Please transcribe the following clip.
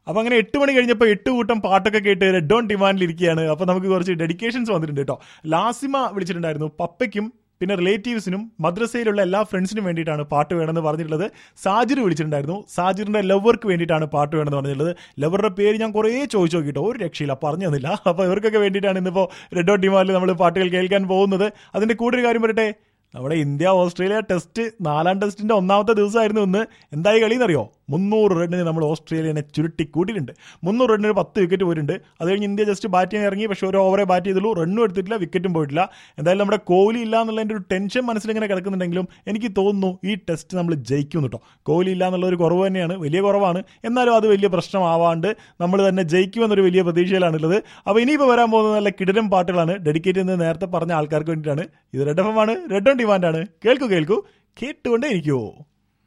അപ്പൊ അങ്ങനെ എട്ട് മണി കഴിഞ്ഞപ്പോൾ എട്ട് കൂട്ടം പാട്ടൊക്കെ കേട്ട് റെഡ് ഓൺ ഡിമാൻഡിൽ ഇരിക്കുകയാണ് അപ്പൊ നമുക്ക് കുറച്ച് ഡെഡിക്കേഷൻസ് വന്നിട്ടുണ്ട് കേട്ടോ ലാസിമ വിളിച്ചിട്ടുണ്ടായിരുന്നു പപ്പയ്ക്കും പിന്നെ റിലേറ്റീവ്സിനും മദ്രസയിലുള്ള എല്ലാ ഫ്രണ്ട്സിനും വേണ്ടിയിട്ടാണ് പാട്ട് വേണമെന്ന് പറഞ്ഞിട്ടുള്ളത് സാജിർ വിളിച്ചിട്ടുണ്ടായിരുന്നു സാജിറിന്റെ ലവർക്ക് വേണ്ടിയിട്ടാണ് പാട്ട് വേണമെന്ന് പറഞ്ഞിട്ടുള്ളത് ലവറുടെ പേര് ഞാൻ കുറേ ചോദിച്ചു നോക്കിട്ടോ ഒരു രക്ഷയില്ല പറഞ്ഞു തന്നില്ല അപ്പോൾ ഇവർക്കൊക്കെ വേണ്ടിയിട്ടാണ് ഇന്നിപ്പോൾ റെഡ് ഓൺ ഡിമാൻഡിൽ നമ്മൾ പാട്ടുകൾ കേൾക്കാൻ പോകുന്നത് അതിന്റെ കൂടെ ഒരു കാര്യം പറയട്ടെ നമ്മുടെ ഇന്ത്യ ഓസ്ട്രേലിയ ടെസ്റ്റ് നാലാം ടെസ്റ്റിന്റെ ഒന്നാമത്തെ ദിവസമായിരുന്നു ഇന്ന് എന്തായി കളി എന്നറിയോ മുന്നൂറ് റണ്ണിന് നമ്മൾ ഓസ്ട്രേലിയനെ ചുരുട്ടി കൂട്ടിയിട്ടുണ്ട് മുന്നൂറ് റണ്ണിന് പത്ത് വിക്കറ്റ് പോയിട്ടുണ്ട് അത് കഴിഞ്ഞ് ഇന്ത്യ ജസ്റ്റ് ബാറ്റ് ചെയ്യാൻ ഇറങ്ങി പക്ഷേ ഒരു ഓവറെ ബാറ്റ് ചെയ്തുള്ളൂ റണ്ണും എടുത്തിട്ടില്ല വിക്കറ്റും പോയിട്ടില്ല എന്തായാലും നമ്മുടെ കോഹ്ലി ഇല്ല എന്നുള്ളതിൻ്റെ ഒരു ടെൻഷൻ മനസ്സിലിങ്ങനെ കിടക്കുന്നുണ്ടെങ്കിലും എനിക്ക് തോന്നുന്നു ഈ ടെസ്റ്റ് നമ്മൾ ജയിക്കും കേട്ടോ കോഹ്ലി ഇല്ല എന്നുള്ള ഒരു കുറവ് തന്നെയാണ് വലിയ കുറവാണ് എന്നാലും അത് വലിയ പ്രശ്നമാവാണ്ട് നമ്മൾ തന്നെ ജയിക്കുമെന്നൊരു വലിയ പ്രതീക്ഷയിലാണുള്ളത് അപ്പോൾ ഇനിയിപ്പോൾ വരാൻ പോകുന്ന നല്ല കിടിലം പാട്ടുകളാണ് ഡെഡിക്കേറ്റ് ചെയ്യുന്നത് നേരത്തെ പറഞ്ഞ ആൾക്കാർക്ക് വേണ്ടിയിട്ടാണ് ഇത് റെഡ് എഫ് ആണ് റെഡ് ഓൺ ഡിമാൻഡാണ് കേൾക്കൂ കേൾക്കൂ കേട്ടുകൊണ്ടേ ഇരിക്കുമോ